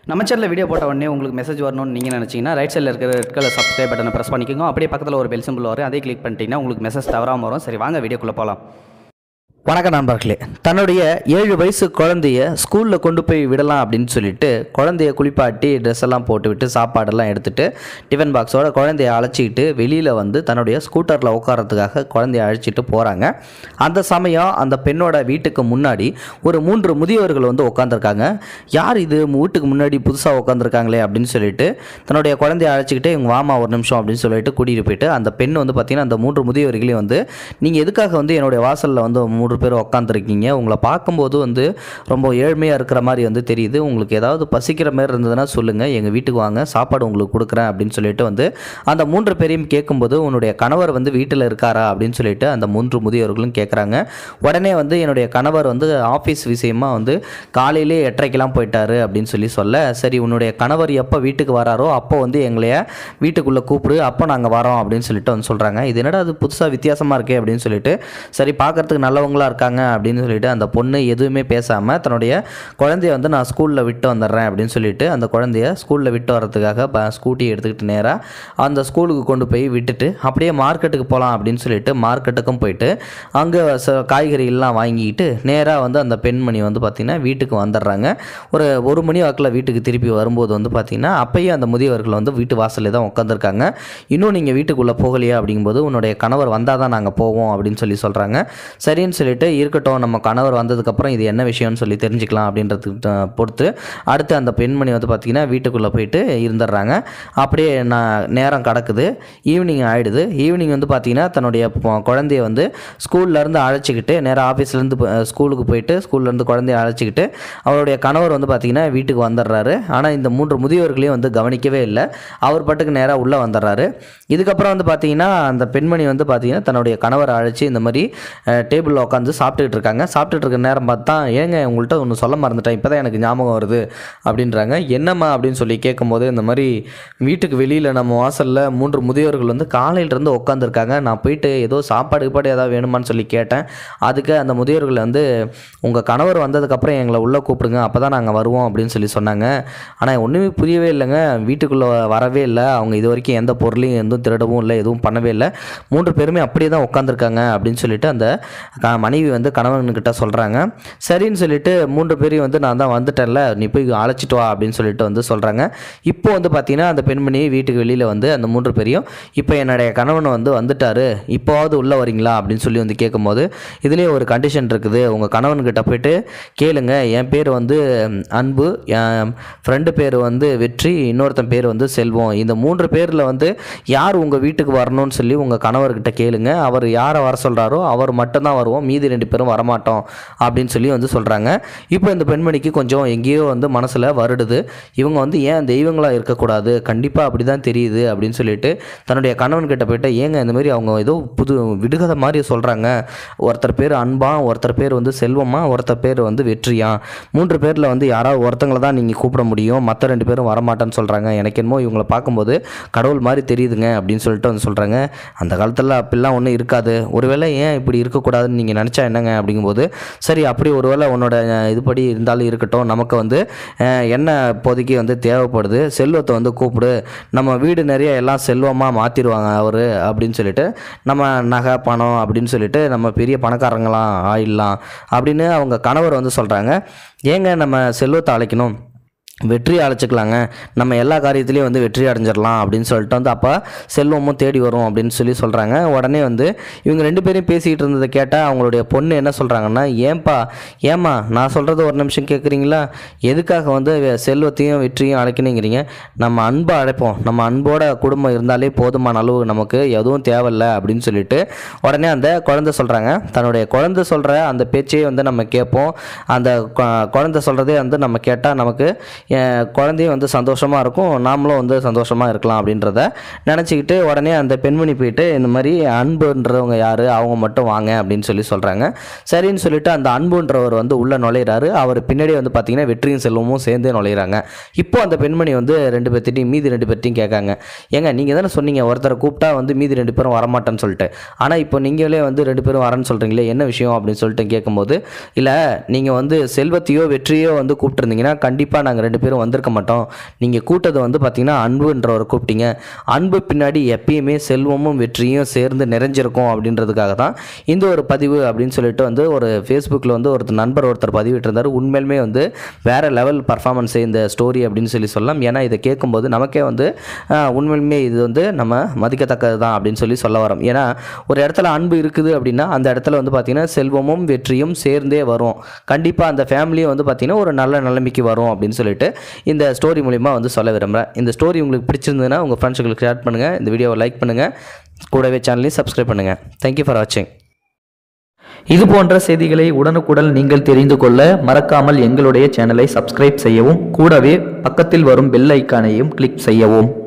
நம்ம சேனலில் வீடியோ போட்ட உடனே உங்களுக்கு மெசேஜ் வரணும்னு நீங்கள் நினச்சிங்கன்னா ரைட் சைடில் இருக்கிற ரெட் கலர் சப்ஸ்கிரைப் பட்டனை ப்ரெஸ் பண்ணிக்கோங்க அப்படியே பக்கத்தில் ஒரு பெல் சிம்பிள் வரும் அதே கிளிக் பண்ணிட்டீங்கன்னா உங்களுக்கு மெசேஜ் தவறாமல் வரும் சரி வாங்க வீடியோக்குள்ளே போகலாம் வணக்கம் நண்பர்களே தன்னுடைய ஏழு வயசு குழந்தைய ஸ்கூலில் கொண்டு போய் விடலாம் அப்படின்னு சொல்லிட்டு குழந்தைய குளிப்பாட்டி ட்ரெஸ் எல்லாம் போட்டு விட்டு சாப்பாடெல்லாம் எடுத்துட்டு டிஃபன் பாக்ஸோட குழந்தைய அழைச்சிக்கிட்டு வெளியில் வந்து தன்னுடைய ஸ்கூட்டரில் உட்காரத்துக்காக குழந்தைய அழைச்சிட்டு போகிறாங்க அந்த சமயம் அந்த பெண்ணோட வீட்டுக்கு முன்னாடி ஒரு மூன்று முதியவர்கள் வந்து உட்காந்துருக்காங்க யார் இது வீட்டுக்கு முன்னாடி புதுசாக உட்காந்துருக்காங்களே அப்படின்னு சொல்லிட்டு தன்னுடைய குழந்தைய அழைச்சிக்கிட்டு இவங்க வாமா ஒரு நிமிஷம் அப்படின்னு சொல்லிட்டு கூட்டிகிட்டு போயிட்டு அந்த பெண் வந்து பார்த்தீங்கன்னா அந்த மூன்று முதியவர்களையும் வந்து நீங்கள் எதுக்காக வந்து என்னுடைய வாசலில் வந்து மூன்று பேர் உட்காந்துருக்கீங்க உங்களை பார்க்கும்போது வந்து ரொம்ப ஏழ்மையாக இருக்கிற மாதிரி வந்து தெரியுது உங்களுக்கு ஏதாவது பசிக்கிற மாதிரி இருந்ததுன்னா சொல்லுங்கள் எங்கள் வீட்டுக்கு வாங்க சாப்பாடு உங்களுக்கு கொடுக்குறேன் அப்படின்னு சொல்லிட்டு வந்து அந்த மூன்று பேரையும் கேட்கும்போது உன்னுடைய கணவர் வந்து வீட்டில் இருக்காரா அப்படின்னு சொல்லிட்டு அந்த மூன்று முதியவர்களும் கேட்குறாங்க உடனே வந்து என்னுடைய கணவர் வந்து ஆஃபீஸ் விஷயமா வந்து காலையிலே எட்டரைக்கெல்லாம் போயிட்டாரு அப்படின்னு சொல்லி சொல்ல சரி உன்னுடைய கணவர் எப்போ வீட்டுக்கு வராரோ அப்போ வந்து எங்களைய வீட்டுக்குள்ளே கூப்பிடு அப்போ நாங்கள் வரோம் அப்படின்னு சொல்லிட்டு வந்து சொல்கிறாங்க இது என்னடா அது புதுசாக வித்தியாசமாக இருக்கே அப்படின்னு சொல்லிட்டு சரி பார்க்கறதுக்கு நல்லவங்களா இருக்காங்க அப்படின்னு சொல்லிட்டு அந்த பொண்ணு எதுவுமே பேசாமல் தன்னுடைய குழந்தைய வந்து நான் ஸ்கூலில் விட்டு வந்துடுறேன் அப்படின்னு சொல்லிட்டு அந்த குழந்தைய ஸ்கூலில் விட்டு வரதுக்காக ப ஸ்கூட்டி எடுத்துக்கிட்டு நேராக அந்த ஸ்கூலுக்கு கொண்டு போய் விட்டுட்டு அப்படியே மார்க்கெட்டுக்கு போகலாம் அப்படின்னு சொல்லிட்டு மார்க்கெட்டுக்கும் போயிட்டு அங்கே ச காய்கறிகள்லாம் வாங்கிக்கிட்டு நேராக வந்து அந்த பெண்மணி வந்து பார்த்திங்கன்னா வீட்டுக்கு வந்துடுறாங்க ஒரு ஒரு மணி வாக்கில் வீட்டுக்கு திருப்பி வரும்போது வந்து பார்த்திங்கன்னா அப்பயும் அந்த முதியவர்கள் வந்து வீட்டு வாசலில் தான் உட்காந்துருக்காங்க இன்னும் நீங்கள் வீட்டுக்குள்ளே போகலையா அப்படிங்கும்போது உன்னுடைய கணவர் வந்தால் தான் நாங்கள் போவோம் அப்படின்னு சொல்லி சொல்கிறாங்க சரின்னு சொல்லிட்டு இருக்கட்டும் நம்ம கணவர் வந்ததுக்கப்புறம் இது என்ன விஷயம்னு சொல்லி தெரிஞ்சுக்கலாம் அப்படின்றதுக்கு த- பொறுத்து அடுத்து அந்த பெண்மணி வந்து பார்த்திங்கன்னா வீட்டுக்குள்ளே போயிட்டு இருந்துடுறாங்க அப்படியே நான் நேரம் கடக்குது ஈவினிங் ஆகிடுது ஈவினிங் வந்து பார்த்திங்கன்னா தன்னுடைய பொ- குழந்தைய வந்து ஸ்கூல்லேருந்து அழைச்சிக்கிட்டு நேராக ஆஃபீஸ்லேருந்து ஸ்கூலுக்கு போயிட்டு ஸ்கூல்லேருந்து குழந்தைய அழைச்சிக்கிட்டு அவருடைய கணவர் வந்து பார்த்திங்கன்னா வீட்டுக்கு வந்துடுறாரு ஆனால் இந்த மூன்று முதியோர்களையும் வந்து கவனிக்கவே இல்லை அவர் பாட்டுக்கு நேராக உள்ளே வந்துடுறாரு இதுக்கப்புறம் வந்து பார்த்திங்கன்னா அந்த பெண்மணி வந்து பார்த்திங்கன்னா தன்னுடைய கணவரை அழைச்சி இந்த மாதிரி டேபிளில் உட்காந்து சாப்பிட்டுட்டு இருக்காங்க சாப்பிட்டுட்டு இருக்க நேரம் பார்த்தா ஏங்க உங்கள்கிட்ட ஒன்று சொல்ல மறந்துட்டேன் இப்போ தான் எனக்கு ஞாபகம் வருது அப்படின்றாங்க என்னம்மா அப்படின்னு சொல்லி கேட்கும்போது இந்த மாதிரி வீட்டுக்கு வெளியில் நம்ம வாசலில் மூன்று முதியோர்கள் வந்து காலையிலேருந்து உட்காந்துருக்காங்க நான் போயிட்டு ஏதோ சாப்பாடு கீப்பாடு ஏதாவது வேணுமான்னு சொல்லி கேட்டேன் அதுக்கு அந்த முதியோர்கள் வந்து உங்கள் கணவர் வந்ததுக்கப்புறம் எங்களை உள்ளே கூப்பிடுங்க அப்போ தான் நாங்கள் வருவோம் அப்படின்னு சொல்லி சொன்னாங்க ஆனால் ஒன்றுமே புரியவே இல்லைங்க வீட்டுக்குள்ளே வரவே இல்லை அவங்க இது வரைக்கும் எந்த பொருளையும் எதுவும் திருடவும் இல்லை எதுவும் பண்ணவே இல்லை மூன்று பேருமே அப்படியே தான் உட்காந்துருக்காங்க அப்படின்னு சொல்லிட்டு அந்த க- மனைவி வந்து கணவன்கிட்ட சொல்கிறாங்க சரின்னு சொல்லிட்டு மூன்று பேரையும் வந்து நான் தான் வந்துட்டேன்ல நீ போய் அழைச்சிட்டு வா அப்படின்னு சொல்லிட்டு வந்து சொல்கிறாங்க இப்போ வந்து பார்த்தீங்கன்னா அந்த பெண்மணி வீட்டுக்கு வெளியில் வந்து அந்த மூன்று பேரையும் இப்போ என்னுடைய கணவன் வந்து வந்துட்டாரு இப்போவாவது உள்ளே வரீங்களா அப்படின்னு சொல்லி வந்து கேட்கும்போது இதுலேயே ஒரு கண்டிஷன் இருக்குது உங்கள் கணவன்கிட்ட போயிட்டு கேளுங்க என் பேர் வந்து ம், அன்பு என் ஃப்ரெண்டு பேர் வந்து வெற்றி இன்னொருத்தன் பேர் வந்து செல்வம் இந்த மூன்று பேரில் வந்து யார் உங்கள் வீட்டுக்கு வரணும்னு சொல்லி உங்கள் கணவர்கிட்ட கேளுங்க அவர் யாரை வர சொல்கிறாரோ அவர் மட்டும்தான் வருவோம் மீதி ரெண்டு பேரும் வரமாட்டோம் அப்படின்னு சொல்லி வந்து சொல்கிறாங்க இப்போ இந்த பெண்மணிக்கு கொஞ்சம் எங்கேயோ வந்து மனசில் வருடுது இவங்க வந்து ஏன் தெய்வங்களாக இருக்கக்கூடாது கண்டிப்பாக அப்படி தான் தெரியுது அப்படின்னு சொல்லிட்டு தன்னுடைய கணவன்கிட்ட போயிட்டு ஏங்க இந்த மாதிரி அவங்க ஏதோ புது விடுகதை மாதிரி சொல்கிறாங்க ஒருத்தர் பேர் அன்பா ஒருத்தர் பேர் வந்து செல்வமா ஒருத்தர் பேர் வந்து வெற்றியா மூன்று பேரில் வந்து யாராவது ஒருத்தங்களை தான் நீங்கள் கூப்பிட முடியும் மற்ற ரெண்டு பேரும் வரமாட்டேன்னு சொல்கிறாங்க எனக்கு என்னமோ இவங்களை பார்க்கும்போது கடவுள் மாதிரி தெரியுதுங்க அப்படின்னு சொல்லிட்டு வந்து சொல்கிறாங்க அந்த காலத்தில் அப்படிலாம் ஒன்றும் இருக்காது ஒருவேளை ஏன் இப்படி இருக்கக்கூடாதுன்னு நீங்கள் நினச்சா என்னங்க அப்படிங்கும்போது சரி அப்படி ஒருவேளை உன்னோட அஹ், இதுபடி இருந்தாலும் இருக்கட்டும் நமக்கு வந்து அஹ், என்ன இப்போதைக்கு வந்து தேவைப்படுது செல்வத்தை வந்து கூப்பிடு நம்ம வீடு நிறைய எல்லாம் செல்வமாக மாற்றிடுவாங்க அவர் அப்படின்னு சொல்லிட்டு நம்ம நகை பணம் அப்படின்னு சொல்லிட்டு நம்ம பெரிய பணக்காரங்களாம் ஆயிடலாம் அப்படின்னு அவங்க கணவர் வந்து சொல்கிறாங்க ஏங்க நம்ம செல்வத்தை அழைக்கணும் வெற்றி அழைச்சிக்கலாங்க நம்ம எல்லா காரியத்திலையும் வந்து வெற்றி அடைஞ்சிடலாம் அப்படின்னு சொல்லிட்டு வந்து அப்போ செல்வமும் தேடி வரும் அப்படின்னு சொல்லி சொல்கிறாங்க உடனே வந்து இவங்க ரெண்டு பேரும் பேசிக்கிட்டு இருந்ததை கேட்டால் அவங்களுடைய பொண்ணு என்ன சொல்கிறாங்கன்னா ஏன்பா ஏம்மா நான் சொல்கிறது ஒரு நிமிஷம் கேட்குறீங்களா எதுக்காக வந்து வெ- செல்வத்தையும் வெற்றியும் அழைக்கணுங்கிறீங்க நம்ம அன்பை அழைப்போம் நம்ம அன்போட குடும்பம் இருந்தாலே போதுமான அளவு நமக்கு எதுவும் தேவையில்ல அப்படின்னு சொல்லிட்டு உடனே அந்த குழந்தை சொல்கிறாங்க தன்னுடைய குழந்தை சொல்கிற அந்த பேச்சையே வந்து நம்ம கேட்போம் அந்த கொ- குழந்தை சொல்கிறதே வந்து நம்ம கேட்டால் நமக்கு அஹ், குழந்தையும் வந்து சந்தோஷமாக இருக்கும் நாமளும் வந்து சந்தோஷமாக இருக்கலாம் அப்படின்றத நினச்சிக்கிட்டு உடனே அந்த பெண்மணி போயிட்டு இந்த மாதிரி அன்புன்றவங்க யார் அவங்க மட்டும் வாங்க அப்படின்னு சொல்லி சொல்கிறாங்க சரின்னு சொல்லிட்டு அந்த அன்புன்றவர் வந்து உள்ளே நுழையிறாரு அவர் பின்னாடி வந்து பார்த்தீங்கன்னா வெற்றியும் செல்வமும் சேர்ந்தே நுழையிறாங்க இப்போ அந்த பெண்மணி வந்து ரெண்டு பேர்த்திட்டையும் மீதி ரெண்டு பேர்த்தையும் கேட்காங்க ஏங்க நீங்கள் தானே சொன்னீங்க ஒருத்தரை கூப்பிட்டா வந்து மீதி ரெண்டு பேரும் வரமாட்டேன்னு சொல்லிட்டு ஆனால் இப்போ நீங்களே வந்து ரெண்டு பேரும் வரேன்னு சொல்கிறீங்களே என்ன விஷயம் அப்படின்னு சொல்லிட்டு கேட்கும்போது இல்லை நீங்கள் வந்து செல்வத்தையோ வெற்றியோ வந்து கூப்பிட்டுருந்தீங்கன்னா கண்டிப்பாக நாங்கள் ரெண்டு ரெண்டு பேரும் வந்திருக்க மாட்டோம் நீங்கள் கூட்டத்தை வந்து பார்த்தீங்கன்னா அன்புன்றவரை கூப்பிட்டீங்க அன்பு பின்னாடி எப்பயுமே செல்வமும் வெற்றியும் சேர்ந்து நிறைஞ்சிருக்கும் அப்படின்றதுக்காக தான் இந்த ஒரு பதிவு அப்படின்னு சொல்லிட்டு வந்து ஒரு ஃபேஸ்புக்கில் வந்து ஒருத்தர் நண்பர் ஒருத்தர் பதிவிட்டிருந்தார் உண்மையிலுமே வந்து வேறு லெவல் பர்ஃபார்மன்ஸ் இந்த ஸ்டோரி அப்படின்னு சொல்லி சொல்லலாம் ஏன்னா இதை கேட்கும்போது நமக்கே வந்து ஆஹ், உண்மையிலுமே இது வந்து நம்ம மதிக்கத்தக்கது தான் அப்படின்னு சொல்லி சொல்ல வரோம் ஏன்னா ஒரு இடத்துல அன்பு இருக்குது அப்படின்னா அந்த இடத்துல வந்து பார்த்திங்கன்னா செல்வமும் வெற்றியும் சேர்ந்தே வரும் கண்டிப்பாக அந்த ஃபேமிலியும் வந்து பார்த்திங்கன்னா ஒரு நல்ல நிலைமைக்கு வரும் அப்படின்னு சொல்லிட்டு இந்த ஸ்டோரி மூலிமா வந்து சொல்ல விரும்புகிறேன் இந்த ஸ்டோரி உங்களுக்கு பிடிச்சிருந்ததுன்னா உங்கள் ஃப்ரெண்ட்ஸுங்களுக்கு ஷேர் பண்ணுங்கள் இந்த வீடியோவை லைக் பண்ணுங்கள் கூடவே சேனலையும் சப்ஸ்கிரைப் பண்ணுங்கள் தேங்க்யூ ஃபார் வாட்சிங் இது போன்ற செய்திகளை உடனுக்குடன் நீங்கள் தெரிந்து கொள்ள மறக்காமல் எங்களுடைய சேனலை சப்ஸ்கிரைப் செய்யவும் கூடவே பக்கத்தில் வரும் பெல் ஐக்கானையும் கிளிக் செய்யவும்